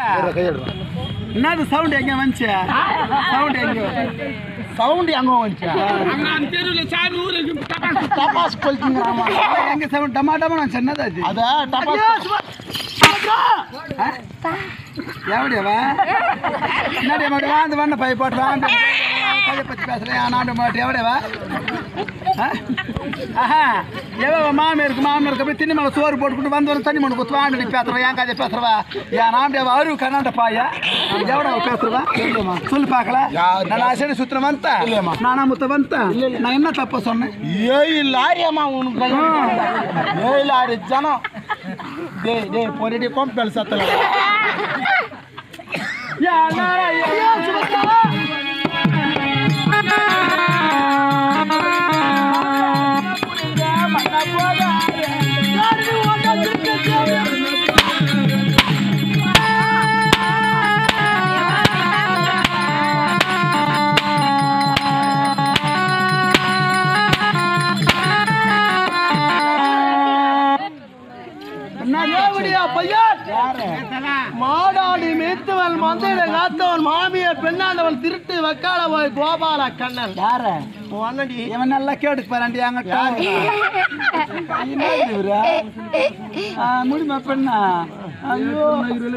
என்னது சவுண்ட் எங்க வந்துச்சு சவுண்ட் எங்க சவுண்ட் எங்க வந்துச்சு அங்க அந்த தெருவுல சாமி ஊருக்கு டபாஸ் டபாஸ் கொளுத்திங்கிறாமா எங்க சவுண்ட் டமா டமா வந்துச்சு என்னது அது அத டபாஸ் எவடியவா என்னடி மாட்டு வாழ்ந்து வண்ண பை போட்டு வாழ்ந்து கதை பற்றி பேசுகிறேன் நாட்டு மாட்டு எவடியவா ஆஹா எவ மாமியாருக்கு மாமியாருக்கு போய் திண்ணி மேலே சோறு போட்டுக்கிட்டு வந்து வந்து தண்ணி மண்ணு குத்து வாண்டு நீ பேசுறவா என் கதை பேசுறவா என் நாமடேவா அருவு கர்நாட பாயா எவடா பேசுறவா சொல்லு பார்க்கல நான் ஆசைடு சுத்திர வந்தேன் நானா முத்த வந்தேன் நான் என்ன தப்பா சொன்னேன் ஏய் லாரி அம்மா உனக்கு ஏய் லாரி ஜனம் டேய் டேய் பொறிடி கோம்பல் சத்தல மாடாடி மேத்துவல் மந்தையில காத்தவன் மாமிய பெண்ணாண்டவன் திருட்டு வக்கால போய் கோபால கண்ணன் யார அண்ணடி இவன் நல்லா கேட்டுக்கு பாராண்டி அங்கிட்ட முடியுமா பெண்ணா ஐயோ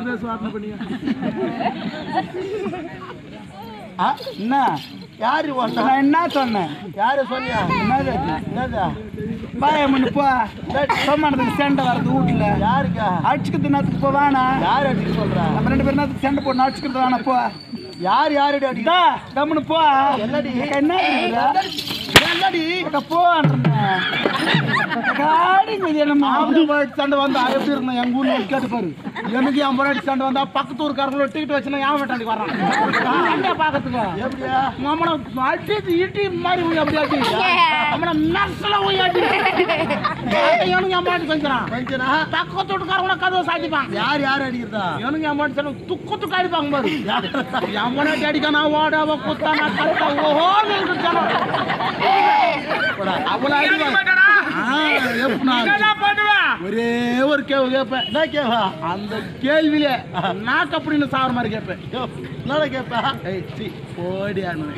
ஆ, என்ன யாரு ஒண்ணா நான் என்ன சொன்னேன் யாரு சொன்னியா என்னது அது? என்னதா பாயம்மனு போ சோமானதுக்கு சண்டை வரது வீட்டுல யாருக்கா அடிச்சுக்கிறது நேரத்துக்கு போ வேணா யார் அடிக்க சொல்ற நம்ம ரெண்டு பேரும் நேரத்துக்கு சண்டை போடணும் அடிச்சுக்கிறது வேணா போ யார் யாரடி அடிக்க இதா கம்முனு போ என்னடி? என்ன இருக்குது? என்னடி அக்கா, போன்றேன். காடி மீது என்னம்மா? ஆம்பளை போய் சண்டை வந்தா எப்படி இருந்தா எங்க ஊர்ல வந்து கேட்டு பாரு எனக்கு என் பொண்ணாடி சண்டை வந்தா பக்கத்து ஊருக்காரங்களோட டிக்கெட் வச்சுனா ஏன் வேட்டாண்டி வர்றான் சண்டை பாக்கிறதுக்கு எப்படியா நம்மள அடிச்சு இட்டி மாதிரி உங்க அப்படி அடி நம்மள நர்ஸ்ல போய் அடி எனக்கு என் பாட்டு கொஞ்சம் பக்கத்து வீட்டுக்காரங்கள கதவை சாத்திப்பான் யார் யார் அடிக்கிறதா எனக்கு என் பாட்டு சொன்ன துக்கு துக்கு அடிப்பாங்க பாரு என் பொண்ணாட்டி அடிக்க நான் ஓடாவ குத்தா நான் கத்த ஓஹோ அவ்வளோ அடிவாங்க ஆ, எப்படின்னா என்ன பண்ணுவேன் ஒரே ஒரு கேள்வி கேட்பேன் என்ன கேவா அந்த கேள்வியில நாக்கு அப்படின்னு சாவர மாதிரி கேட்பேன் யோ, என்னடா கேட்பா ஏய் சி ஓடியானு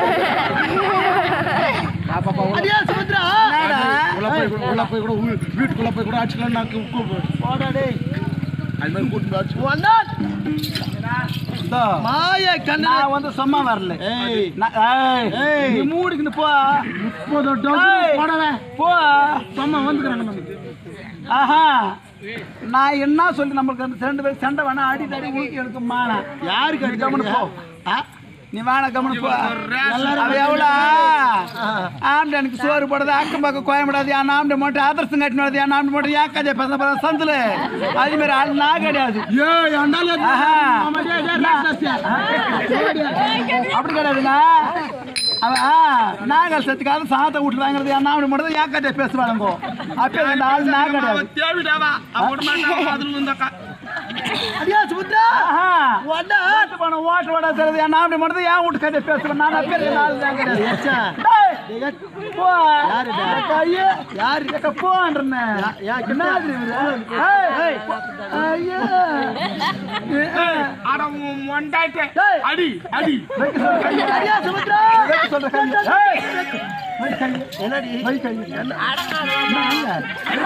அடியா சுமித்ரா உள்ள போய் கூட உள்ள போய் கூட உள்- வீட்டுக்குள்ள போய் கூட அடிச்சுக்கலாம் நான் கூப்பிடு போடா டேய் அது மாதிரி கூட்டு அடிச்சு வந்தா இதோ, மாய கண்ணு நான் வந்து சும்மா வரல ஏய் நான்- ஏய், ஏய். நீ மூடிக்கின்னு போ முப்பது ஏய். டோஸ் போடவே போ சும்மா வந்துக்கிறாங்க நமக்கு ஆஹா நான் என்ன சொல்லி நம்மளுக்கு அந்த ரெண்டு பேரும் சண்டை வேணா அடி தடி ஊக்கி எடுக்க மானா யாருக்கு நீ கம்முனு போ ஆ? நீ வேணா கம்முனு போ அவ எவ்வளோ ஆம்ட எனக்கு சோறு போடுறது அக்கம் பக்கம் கோயம்படாது என் ஆம்ட மட்டும் ஆதர்சம் கட்டினது என் ஆம்ட மட்டும் ஏன் கதையை பேச போற சந்தில் அது மாதிரி ஆள் நான் கிடையாது ஏய் அண்டாலே ஆஹா. ஆமா டேய் டேய் ராட்சசியா. அப்படி கிடையாதுண்ணா அவன் ஆ, நாங்கள் செத்துக்காத சாத்த வீட்டுல வாங்குறது என் ஆம்ட மட்டும் ஏன் கதையை பேசுவானுங்கோ அப்போ அந்த ஆள் நான் கிடையாது தேவிடாவா அவன் அதுல இருந்தாக்கா அடியா சுமித்ரா ஆஹா வந்தா ஓட்டு பணம் ஓட்டு ஓட தருது என் ஆம்ட மட்டும் ஏன் வீட்டு கதையை பேசுவேன் நான் அப்பே ஆள் தான் கிடையாது ஏச்சா டேய், போ. யாருடா? ஏக்கா, ஐயே. ஏக்கா, போன்றேன்னே. யா, என்ன அது இவரு? ஏய், ஐயே. ஏய், அட உன் மொண்டாயிட்டே டேய். அடி அடி வைக்க சொல்ற கையை. அடியா சுமித்ரா வைக்க சொல்ற கையை. ஏய், வை கையை. என்னடி வை கையை. என்ன இல்ல.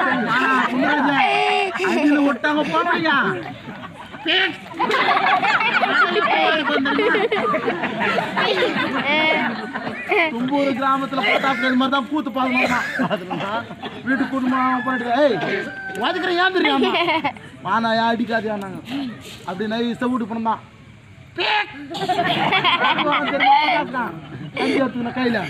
அடியில விட்டாங்க போனாங்க தும்பூர் கிராமத்துல பிரதாப் மாதிரி தான் கூத்து பாக்கணுமா வீட்டுக்கு குடும்பம் போயிட்டு ஏய் ஒதுக்குறேன் ஏன் தெரியாம மானா யா அடிக்காதியா நாங்க அப்படி நைஸா வீட்டு போனோம் கையில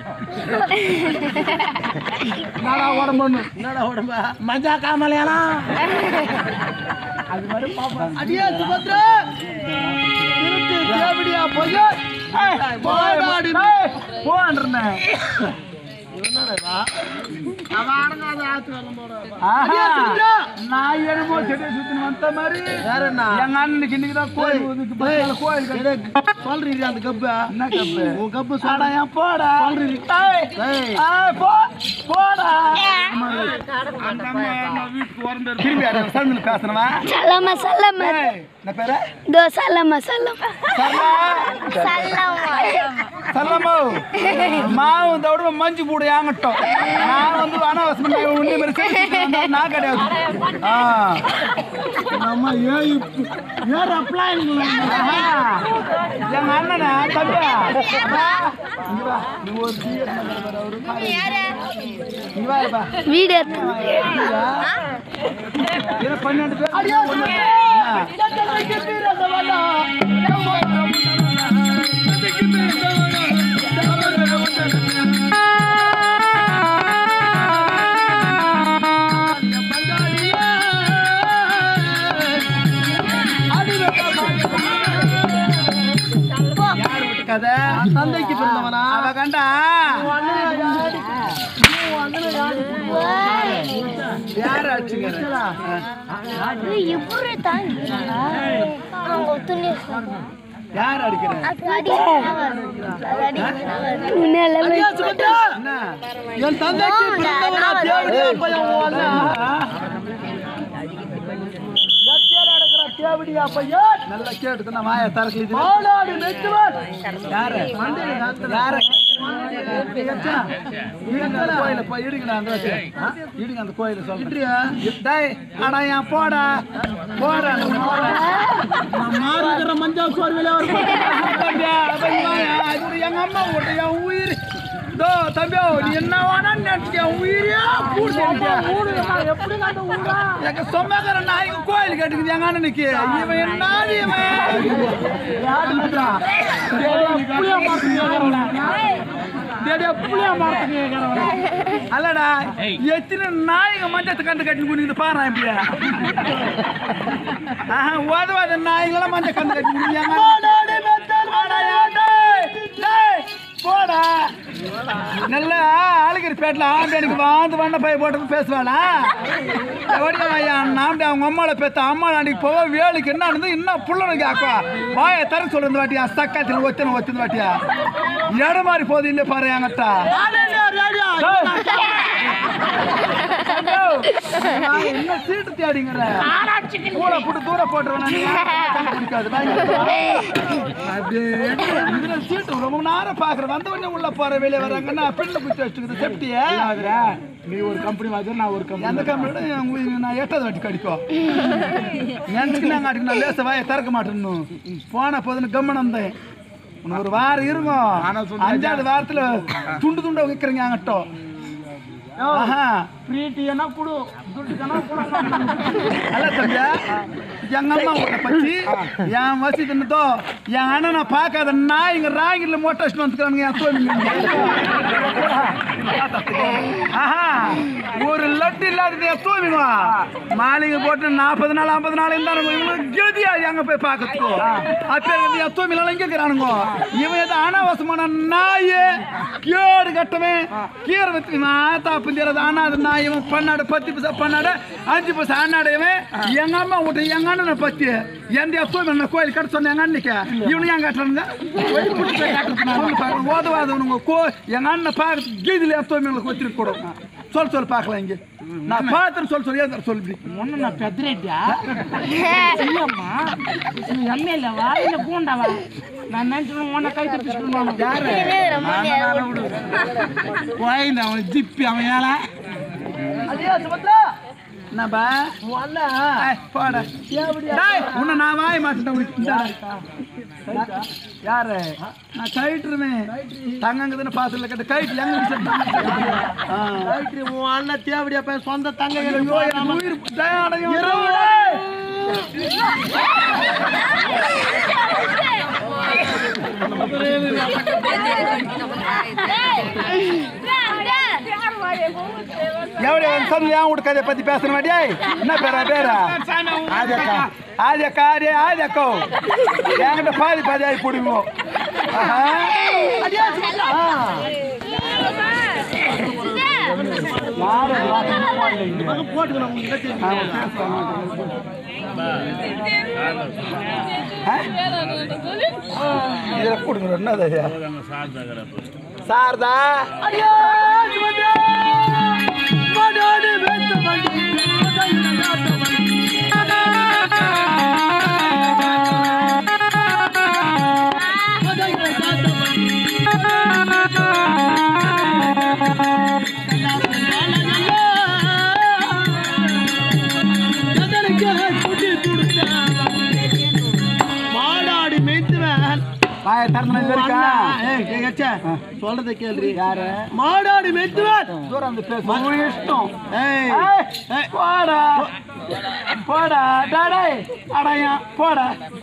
என்னடா உடம்பு என்னடா உடம்பு மஜா காமலையாலாம் அது மாதிரி பாப்போம் அடியே சுபத்ரா திருட்டு தேவடியா பொய்யா ஏய், போடாடி ஏய், போன்றேன்னே. என்னடா அவன் அடங்காத ஆத்து வரணும் போட ஆஹா. நான் என்னமோ செடியை சுத்தின்னு வந்த மாதிரி வேற என்ன எங்க அண்ணனுக்கு இன்னைக்கு தான் கோயில் ஊதுக்கு பக்கத்துல கோயில் கட்டு. சொல்றீங்க அந்த கப்பு என்ன கப்பு உன் கப்பு ஆடா சொல்றேன் என் போடா ஏய், ஏய். ஏய், போ போடா அந்த அம்மா நான் வீட்டுக்கு வரம்பேரு திரும்பி அட சந்தில பேசணுமா சல்லம்மா சல்லம்மா ஏய், என்ன பேரு தோ சல்லம்மா சல்லம் சல்லமோ மாவு தவிர மஞ்சு போடு ஏங்கட்டும் நான் வந்து அனாவசியம் உன்னை மாதிரி செஞ்சு வந்தா நான் கிடையாது ஆ நம்ம ஏன் இப்ப- ஏன் அப்ளை ஆஹா. எங்க அண்ணனா தம்பியா அப்பா, இங்க வா நீ ஒரு டீ எடுத்துட்டு வர அவரு பாரு. இங்க வா இருப்பா. வீடு எடுத்து இது பன்னெண்டு பேர் ஆ. யார் வீட்டு கதை தந்தைக்கு பிறந்தவனா அவ கண்டா யார் அடிச்சுங்க எப்படி தாங்க அவங்க துணி யார் அடிக்கிற என்ன என் தந்தைக்கு பிறந்தவனா தேவடியா பையன் உன் அண்ணன். எத்தியால அடக்குற தேவடியா பையன் நல்லா கேட்டு நான் வாய தரக்கு இது மாநாடு மெச்சுவன் யாரு யாரு இடுங்க அந்த கோயில போய் இடுங்க அந்த வச்சு. இடுங்க அந்த கோயில சொல்றேன் டேய் அடா என் போடா போடா நீ போடா மாறுகிற மஞ்சள் சோர்வில ஒரு தம்பியா, அப்ப இங்க வாயா. அது ஒரு எங்க அம்மா ஓட்ட என் உயிர் தோ தம்பியா நீ என்ன வேணா நினைச்சுக்க என் உயிரே கூடுது எப்படி அந்த ஊரா எங்க சொந்தக்கார நாய்க்கு கோயில் கட்டுக்குது எங்க அண்ணனுக்கு இவன் என்ன இவன் புளிய மரத்துக்கு டேடியா புளிய மரத்துக்கு அல்லடா எத்தனை நாய்ங்க மஞ்சத்தை கண்டு கட்டி குடிக்குது பாரு இப்படியா ஆஹா ஓதவாத நாய்ங்களாம் மஞ்சள் கண்டு கட்டி குடிக்காங்க போடா நல்ல ஆளுகிரி பேட்டில் ஆம்பேனுக்கு வாழ்ந்து வண்ண பைய போட்டு பேசுவாளா எப்படியா என் நாம்பி அவங்க அம்மாவை பெத்த அம்மா அன்னைக்கு போக வேலுக்கு என்ன நடந்து இன்னும் புள்ளனுக்கு ஆக்குவா வாயை தர சொல்லுறது வாட்டியா சக்காத்தில் ஒத்தின ஒத்தின வாட்டியா இடம் மாதிரி போகுது இல்லை பாரு என்கிட்ட நான் என்ன சீட்டு தேடிங்கிற கூட போட்டு தூர போட்டுருவேன் சீட்டு ரொம்ப நேரம் பாக்குறேன் வந்த உடனே உள்ள போற வெளியே வராங்கன்னா பில்லு குத்தி வச்சுக்குது செப்டியே நீ ஒரு கம்பெனி வாங்க நான் ஒரு கம்பெனி எந்த கம்பெனியோட உங்களுக்கு நான் எட்டாவது வாட்டி கடிக்கும் நினச்சிக்கு நாங்கள் அடிக்க நான் லேச வாயை திறக்க மாட்டேன்னு போன போதுன்னு கம்மன் வந்தேன் இன்னும் ஒரு வாரம் இருக்கும் அஞ்சாவது வாரத்துல துண்டு துண்டா வைக்கிறீங்க அங்கட்டும் ஆஹா பிரீத்தி என்ன குடு துட்டுக்கனா குடு அல்ல தம்பியா எங்க அம்மா உன்னை பத்தி என் வசி தின்னதோ என் அண்ணனை பார்க்காத நான் இங்க ராகில மொட்டை வச்சுட்டு வந்துக்கிறானுங்க என் தோமிங்க ஆஹா ஒரு லட்டு இல்லாதது என் தோமிங்க மாளிகை போட்டு நாற்பது நாள் ஐம்பது நாள் இருந்தானுங்க இவங்களுக்கு கதியா எங்க போய் பார்க்கறதுக்கோ அப்ப வந்து என் தோமிலாம் இங்க இருக்கிறானுங்க இவன் ஏதோ அனாவசமான நாய் கேடு கட்டவன் கீரை வச்சு ஆத்தா புந்தியறது அண்ணாது நாய் இவன் பண்ணாடு பத்து பைசா பண்ணாடு அஞ்சு பைசா அண்ணாடு இவன் எங்க அம்மா விட்டு எங்க அண்ணனை பத்தி எந்த தூய்மை நான் கோயில் கட்ட சொன்ன எங்க அன்னைக்கு இவனு ஏன் கட்டுறானுங்க ஓதவாதவனுங்க கோ எங்க அண்ணன் பார்க்கறதுக்கு கீதியில் என் தூய்மைங்களுக்கு வச்சிருக்க கூட சொல் சொல் பார்க்கலாம் இங்க நான் பார்த்துன்னு சொல் சொல்லி ஏன் சொல் இப்படி ஒண்ணு நான் பெத்ரேட்டியா இல்லம்மா நீ எம்எல்ஏவா இல்ல பூண்டாவா நான் நினைச்சு உன்னை கை தப்பிச்சுக்கணும் கோயில் அவன் ஜிப்பி அவன் ஏழை என்னப்பா ஏய், போடா டேய், உன்னை நான் வாய மாட்டேன் உனக்கு இந்தாடா. யாரு நான் கயிட்டுருவேன் தங்கங்குதுன்னு பாசல கட்ட கயிட்டு எங்க உன் அண்ணன் தேவடியா போய் சொந்த தங்க உயிர் தயாடையும் எவ்வளோ சொல்லு ஏன் வீட்டு கதையை பத்தி பேசுற மாட்டியா என்ன பேரா பேரா ஆஜக்கா ஆஜக்கா அரே ஆஜக்கோ என்கிட்ட பாதி பாதி ஆகி போடுவோம் ஆஹா யாரும் வாசனை போடல இங்க. போட்டுக்கலாம் உங்களுக்கு தெரியும் ஆமா, பேசுவாங்க. ஆ? இதுல போடுங்க, என்னது ஐயா? சாரதா ஐயோ, சுமந்தா! மனோடு வெந்த வண்டி, மனோடு வெந்த வண்டி. மாடாடி மேய்த்துவன் வாயை திறந்து இது இருக்கா? சொல்றதை கேள்வி யாரு? மாடாடி மேய்த்துவன் தூரம் வந்து பேசு. உன் இஷ்டம். ஏய் ஏய், போடா போடா டாடே அடையா போடா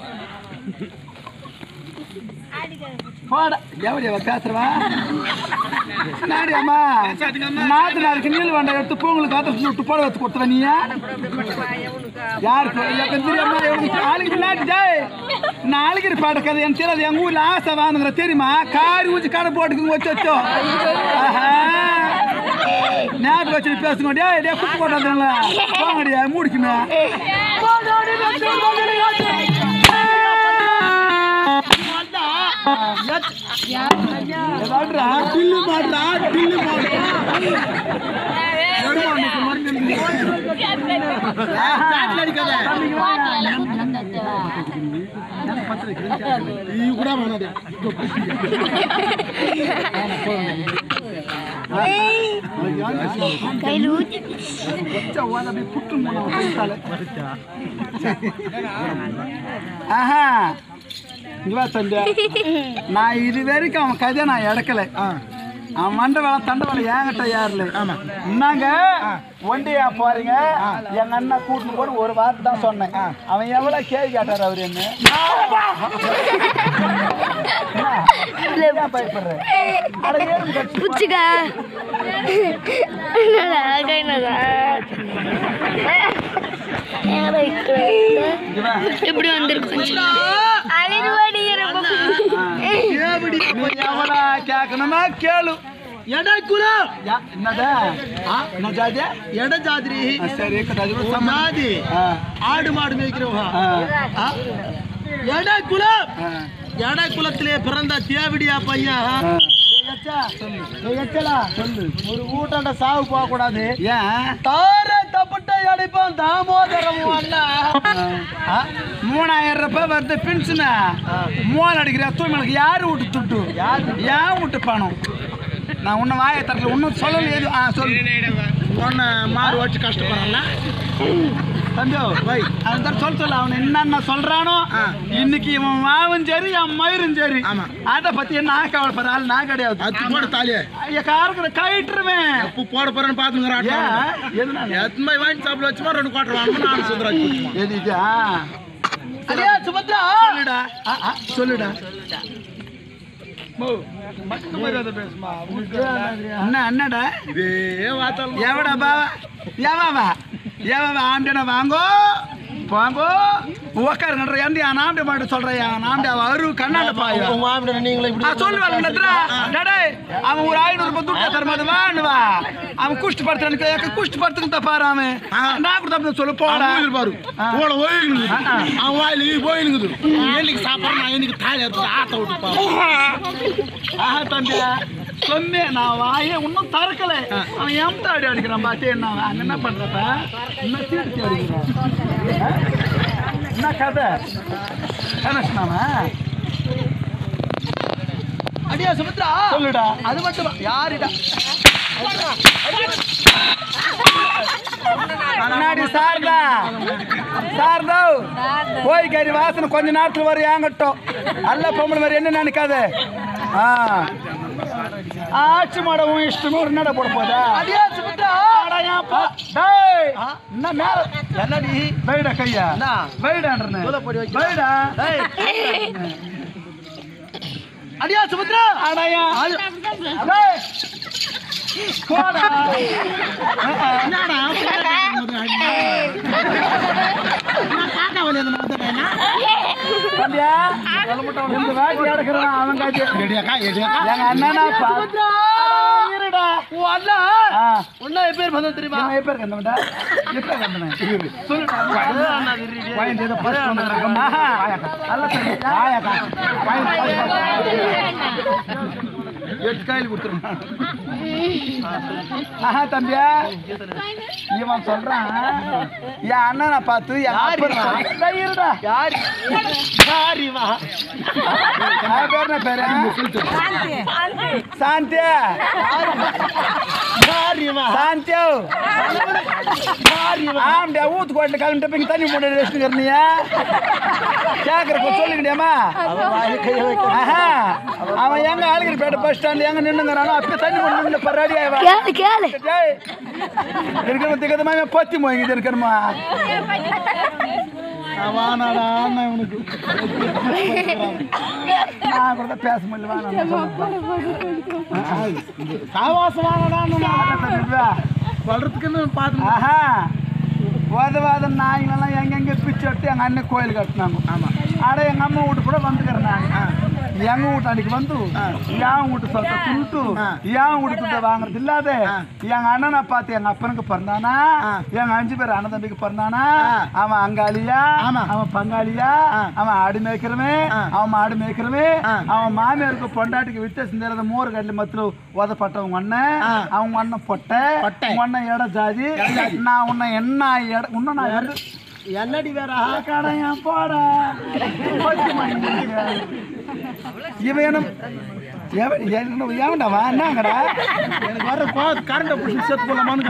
போடா எவடி அவ பேசுறவா நாடி அம்மா நாத்து நாளுக்கு நீல் வண்டை எடுத்து பூங்களுக்கு காத்த விட்டு போட வச்சு கொடுத்துவ நீ யாருக்கு எங்க தெரியாம எவனுக்கு நாளைக்கு பின்னாடி ஜாய் நாளைக்கு பாட கதை எனக்கு தெரியாது எங்க ஊர்ல ஆசை வாங்குற தெரியுமா காரி ஊச்சி கடை போட்டுக்கு வச்சு வச்சோம் ஆஹா. ஞாபகம் வச்சு பேசுங்க டேய் டேய் குப்பு போட்டாதுங்களா போங்கடியா மூடிக்குமே ஏதாடுறா டில்லு மாடுறா டில்லு மாடுறா பேட்டில் அடிக்காத நீ கூட வேணாது கையில் ஊற்றி வச்சா ஓத அப்படியே புட்டு மூணு போயிட்டாலே ஆஹா இங்க வா தம்பி நான் இது வரைக்கும் அவன் கதையை நான் எடுக்கல அவன் மண்டை வேலை தண்டை வேலை ஏங்கிட்ட யாருல என்னங்க ஒண்டியா போறீங்க எங்க அண்ணன் கூட்டிட்டு போன ஒரு வார்த்தை தான் சொன்னேன் அவன் எவ்வளவு கேள்வி கேட்டார் அவர் என்ன என்ன? ஏன் பயப்படுற அட ஏறும் கட்சி புச்சுக்கா என்னடா கைனடா இங்க வா. இப்படி வந்திருக்கும் அழிவாடி ரொம்ப நீ எவனா கேட்கணுமா கேளு எடை குலம் யா, என்னதா ஆ, என்ன ஜாதி எட ஜாதிரி ஆ, சரி இருக்கட்டும், அது கூட சம்ம- ஜாதி ஆ, ஆடு மாடு மேய்க்கிறவங்க ஆ, எடை குலம் ஆ, எடை குலத்திலே பிறந்த தேவடியா பையன் ஆ. சொல்லு ஒரு ஊட்டாண்ட சாவு போக கூடாது ஏன் தார தப்பட்டை அடிப்பான் தாமோதரம் அண்ணா ஆ, மூணாயிரம் ரூபாய் வருது பென்ஷனா மூணு அடிக்கிற தூய்மைக்கு யாரு விட்டு துட்டு ஏன் விட்டு பணம் நான் உன்னை வாயை தரல இன்னும் சொல்லல எது ஆ சொல்லு உன்னை மாறு வச்சு கஷ்டப்படுறான்ல தம்பி வை அவன் தர சொல்ல சொல்ல அவன் என்னென்ன சொல்றானோ இன்னைக்கு இவன் மாவும் சரி என் மயிரும் சரி ஆமா. அதை பத்தி என்ன கவலைப்படுற ஆள் நான் கிடையாது அத்து போட தாலியே ஐயா காரக்குற கயிட்டுருவேன் எப்போ போட போறேன்னு பாத்துங்கிறான் ஏன் எதுனால எத்தனை வாங்கி சாப்பிட வச்சுமா ரெண்டு குவார்டர் வாங்கணும் நான் சுந்தராஜ் கொடுத்துமா எது இது ஆ. அடியா சுபத்ரா சொல்லுடா ஆ, ஆ, சொல்லுடா மோ, மக்கு மரியாதை பேசுமா அண்ணா அண்ணாடா இதே வாத்தாலும் எவடா பாவா எவாவா எவாவா ஆண்டடா வாங்கோ வாங்கோ உக்காருங்கன்ற ஏன்டி ஆ நாம்டே மாட்டு சொல்றையா நாம்டே அரு கண்ணாட பாயா உங்க மாமியார் நீங்களே இப்படி ஆ சொல்லுவாள் நட்ரா டேய் அவன் ஒரு ஐநூறு ரூபாய் துட்டு தரும்போது வான்னு வா அவன் குஷ்டு படுத்துறானுக்கு குஷ்டு படுத்துக்கிட்ட பாரு அவன் நான் கொடுத்தா சொல்லு போடா அவன் பாரு போட ஓயினுங்குது ஆ, ஆ. அவன் வாயில போயினுங்குது என்னைக்கு சாப்பிட்றேன் நான் என்னைக்கு தாலி எடுத்து ஆத்த விட்டு பாப்பேன் ஆஹா தம்பி சொன்னேன் நான் வாயே இன்னும் திறக்கல அவன் எம்ட அடி அடிக்கிறான் பாத்தே என்ன அங்க என்ன பண்றப்ப இன்னும் தீர்த்தி அடிக்கிறான் ஆ? என்ன கதை கனஷ்னாமா அடியா சுபத்ரா சொல்லுடா அது மட்டும் யாருடா முன்னாடி சார்தா சார்தா கோய் கறி வாசனை கொஞ்ச நேரத்துல வரும் ஏங்கட்டும் அல்ல பொம்பளை மாதிரி என்ன நினைக்காத ஆ ஆட்சி மாடவும் இஷ்டமும் ஒரு நட போட போதா அடியா சுபத்ரா அடையாப்பா. டேய், என்ன மேல என்னடி வைடா கையா என்ன? வைடான்றனே தூள பொடி வைக்க. வைடா ஏய். அடியா சுபத்ரா அடையா டேய், போடா என்னடா காக்கா வந்து அந்த மாதிரி தம்பியா இந்த வாட்டி அடக்குறான் அவன் காட்டி எடியாக்கா எடியாக்கா எங்க அண்ணனா பா இருடா ஓ அண்ணா ஆ. உன்ன பேர் வந்து தெரியுமா இவன் எப்ப இருக்கு அந்த எப்ப இருக்கு அந்த சொல்லுடா பாயிண்ட் ஏதோ ஃபர்ஸ்ட் வந்து ஆஹா அல்ல சரி ஆயாக்கா எட்டு காயில் கொடுத்துருந்தான் ஆஹா தம்பியா இவன் சொல்றான் என் அண்ணனை பார்த்து என் அப்பா இருடா யார் யார் இவன் அவன் பேர் என்ன பேரு சாந்தியா யார் இவன் சாந்தியோ யார் இவன் ஆம்டா ஊத்து கோட்டில் கிளம்பிட்டு போய் தண்ணி மூட்டை வச்சுக்கிறனியா கேட்குறப்ப சொல்லுங்கடியாமா ஆஹா அவன் எங்க ஆளுகிரிப்பேட்டை பஸ் ஸ்டாண்ட் எங்க நின்னுங்கிறானோ அப்பயே தண்ணி கொண்டு நின்று பராடி ஆவா கேளு கேளு இருக்கிற திகதமா பத்தி மோங்கிது இருக்கணுமா வானாடா அண்ணன் இவனுக்கு நான் கூட தான் பேச முடியல சாவாசம் வாங்கடா வாங்க வளர்றதுக்குன்னு பார்த்து ஆஹா உதவாத நாய்ங்களெல்லாம் எங்கெங்க பிச்சு எடுத்து எங்கள் அண்ணன் கோயில் கட்டினாங்க ஆமாம் ஆட எங்கள் அம்மா வீட்டு கூட வந்துக்கிறேன் நான் எங்கள் வீட்டு அன்னைக்கு வந்து என் வீட்டு சொத்தை துட்டு என் வீட்டு துட்டை வாங்குறது இல்லாத எங்கள் அண்ணனை பார்த்து எங்கள் அப்பனுக்கு பிறந்தானா எங்கள் அஞ்சு பேர் அண்ணன் தம்பிக்கு பிறந்தானா அவன் அங்காளியா அவன் பங்காளியா அவன் ஆடு மேய்க்கிறவன் அவன் மாடு மேய்க்கிறவன் அவன் மாமியாருக்கு பொண்டாட்டிக்கு வித்தியாசம் தெரியாத மோர் கட்டில மத்திர உதப்பட்டவங்க அண்ணன் அவங்க அண்ணன் பொட்டை உங்க அண்ணன் இட ஜாதி நான் உன்னை என்ன இட உன்ன நான் எடு என்னடி வேற கடையான் போடா பத்து மணிக்கு. இவன் என்ன எவன் என்ன- எவன்டா என்னங்கடா எனக்கு வர கோ கரண்ட புடிச்சு சேர்த்து போலாமான்னு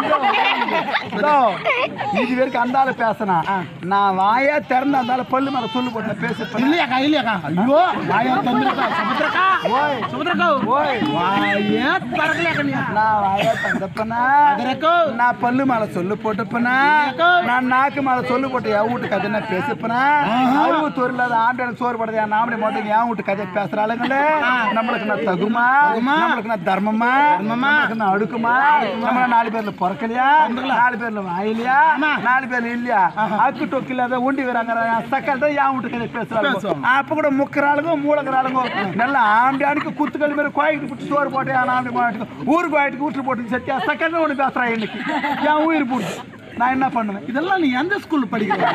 இதோ, இது வரைக்கும் அந்த ஆளு பேசினா நான் வாயா திறந்து அந்த ஆளு பல்லு மேல சொல்லு போட்டு பேச இல்லையாக்கா இல்லையாக்கா ஐயோ வாயா தந்துருக்கா சுபத்ரக்கா ஓய் சுபத்ரக்கா ஓய் வாயே தரக்கலையாக்கா நீ நான் வாயா தந்தப்பனா அதரக்கோ நான் பல்லு மேல சொல்லு போட்டுப்பனா நான் நாக்கு மேல சொல்லு போட்டு என் வீட்டு கதை நான் பேசிப்பனா அறுபது ஒரு இல்லாத ஆண்டாளுக்கு சோறு படுது என் நாமடி மட்டும் என் வீட்டு கதை பேசுற ஆளுங்களே நம்மளுக்கு நான் தகுமா நம்மளுக்கு நான் தர்மமா நம்மளுக்கு நான் அடுக்குமா நம்ம நாலு பேர்ல பிறக்கலையா நாலு பேர்ல வாயிலையா நாலு பேர்ல இல்லையா அக்கு டொக்கு இல்லாத ஒண்டி வராங்க சக்கல் தான் என் வீட்டு கதை பேசுறாங்க அப்ப கூட முக்கிற ஆளுங்க மூலக்கிற ஆளுங்க நல்லா ஆம்பியானுக்கு குத்துக்கள் மாதிரி கோயிலுக்கு பிடிச்சி சோறு போட்டு என் ஆம்பி மாட்டுக்கு ஊருக்கு கோயிலுக்கு வீட்டு போட்டு சத்தியா சக்கல் ஒன்று பேசுறா இன்னைக்கு என் உயிர் போட்டு நான் என்ன பண்ணுவேன் இதெல்லாம் நீ எந்த ஸ்கூல் படிக்கிற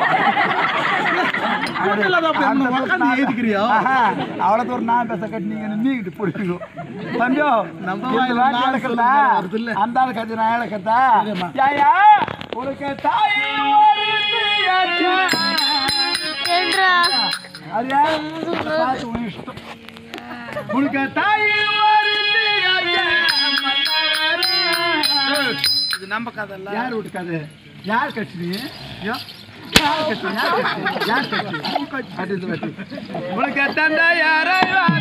வீட்டுல தான் போய் அந்த உட்கார்ந்து நான் எழுதிக்கிறியா ஆஹா, அவ்வளவு தூரம் நான் பேச கட்டி நீங்க நீங்கிட்டு போடுவீங்க தம்பியோ நம்ம இந்த வாயில வாட்டி நாலு நடக்கல சொல்லுங்க, வருது இல்ல? அந்த ஆளு கதை நான் ஆளு கத்தா யாயா உனக்கு தாய் ஒருத்தியாச்சே. என்றா அரியா பார்த்து உன் இஷ்டம் உனக்கு தாய் ஒருத்தியாச்சே. இது நம்ம கதை இல்ல யார் வீட்டு கதை யார் கட்சி நீ யோ, யார் கட்சி யார் கட்சி யார் கட்சி அது இது வெட்டு. உனக்கு தந்தை யாரை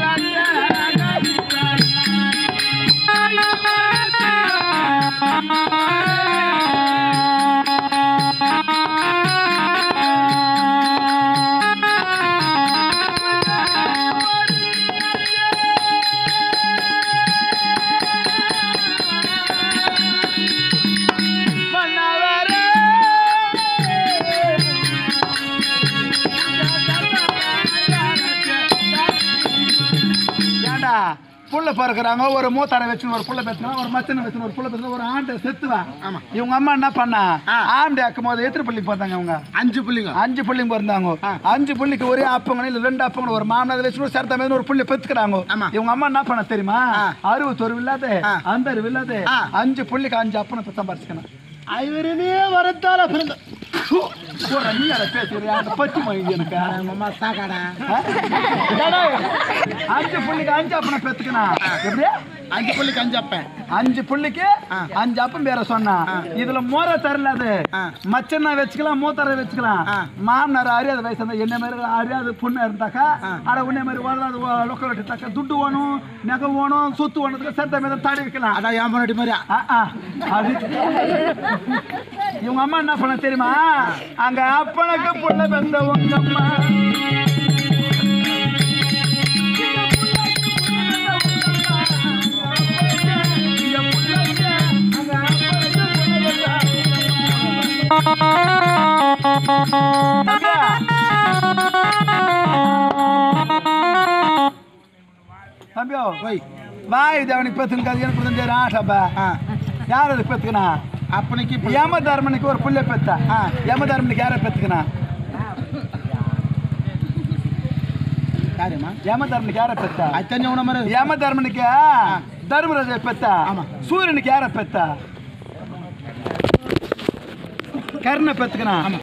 ஏண்டா புள்ள பிறக்குறாங்க ஒரு மூத்தாரை வச்சுன்னு ஒரு புள்ள பேசுனா ஒரு மச்சனை வச்சுன்னு ஒரு புள்ள பேசுனா ஒரு ஆண்டை செத்துவான் ஆமா இவங்க அம்மா என்ன பண்ணா ஆம்படி ஆக்கும் போது எத்தனை புள்ளிக்கு பார்த்தாங்க அவங்க அஞ்சு பிள்ளைங்க அஞ்சு புள்ளிங்க பிறந்தாங்க அஞ்சு புள்ளிக்கு ஒரே அப்பங்க இல்ல ரெண்டு அப்பங்க ஒரு மாமனார் வச்சு ஒரு சரத்த மேல ஒரு புள்ளி பெத்துக்கிறாங்க இவங்க அம்மா என்ன பண்ண தெரியுமா அறுபது ஒரு இல்லாத அந்த அறிவு இல்லாத அஞ்சு புள்ளிக்கு அஞ்சு அப்பனை பெத்த சம்பாரிச்சுக்கணும் ஐவருமே வரத்தால பிறந்த போடுற நீ அதை பேசுறியா அந்த பச்சி மகிழ்ச்சி எனக்கு அம்மா சாக்காடா டேய், அஞ்சு புள்ளிக்கு அஞ்சு அப்பனை பெத்துக்கணும் எப்படியா அஞ்சு பிள்ளைக்கு அஞ்சு அப்பேன் அஞ்சு புள்ளிக்கு அஞ்சு அப்பம் பேர சொன்னா இதுல மோர தரல அது மச்சனா வச்சுக்கலாம் மூத்தரை வச்சுக்கலாம் மாமனார் அறியாத வயசு இருந்தா என்ன மாதிரி அறியாத பொண்ணு இருந்தாக்கா அட உன்ன மாதிரி வளராது லொக்கல் வெட்டிட்டாக்கா துட்டு வேணும் நகை வேணும் சொத்து வேணுதுக்கு செத்த மீதம் தாடி வைக்கலாம் அதான் என் முன்னாடி மாதிரியா ஆ, ஆ. அது இவங்க அம்மா என்ன பண்ண தெரியுமா அங்க அப்பனுக்கு புள்ள பெந்த உங்க அம்மா தம்பியோ வை வாயு தேவனுக்கு பெத்துனுக்காது எனக்கு தெரிஞ்ச ஆட்டப்பா ஆ. யார் அது பெத்துக்கணா அப்பனைக்கு இப்ப யம தர்மனுக்கு ஒரு புள்ள பெத்தா யம தர்மனுக்கு யாரை பெத்துக்கணா யாருமா யம தர்மனுக்கு யாரை பெத்தா அது தெரிஞ்சவன மாதிரி யம தர்மனுக்கு தர்மராஜ பெத்தா ஆமா. சூரியனுக்கு யாரை பெத்தா கர்ண பெத்துக்கணா